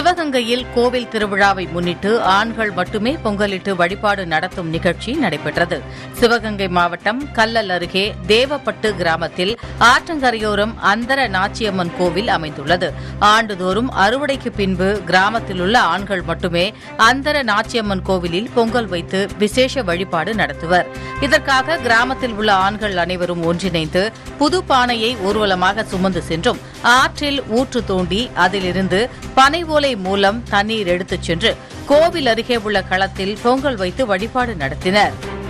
சிவகங்கையில் கோவில் திருவிழாவை முன்னிட்டு ஆண்கள் மட்டுமே பொங்கலிட்டு வழிபாடு நடத்தும் நிகழ்ச்சி நடைபெற்றது சிவகங்கை மாவட்டம் கல்லல் அருகே தேவப்பட்டு கிராமத்தில் ஆற்றங்கரையோரம் அந்தர நாச்சியம்மன் கோவில் அமைந்துள்ளது ஆண்டுதோறும் அறுவடைக்கு பின்பு கிராமத்தில் உள்ள ஆண்கள் மட்டுமே அந்தர நாச்சியம்மன் கோவிலில் பொங்கல் வைத்து விசேஷ வழிபாடு நடத்துவர் இதற்காக கிராமத்தில் உள்ள ஆண்கள் அனைவரும் ஒன்றிணைந்து புது பானையை ஊர்வலமாக சுமந்து சென்றும் ஆற்றில் ஊற்று தோண்டி அதிலிருந்து பனை ஓலை மூலம் தண்ணீர் எடுத்துச் சென்று கோவில் அருகே உள்ள களத்தில் பொங்கல் வைத்து வழிபாடு நடத்தினர்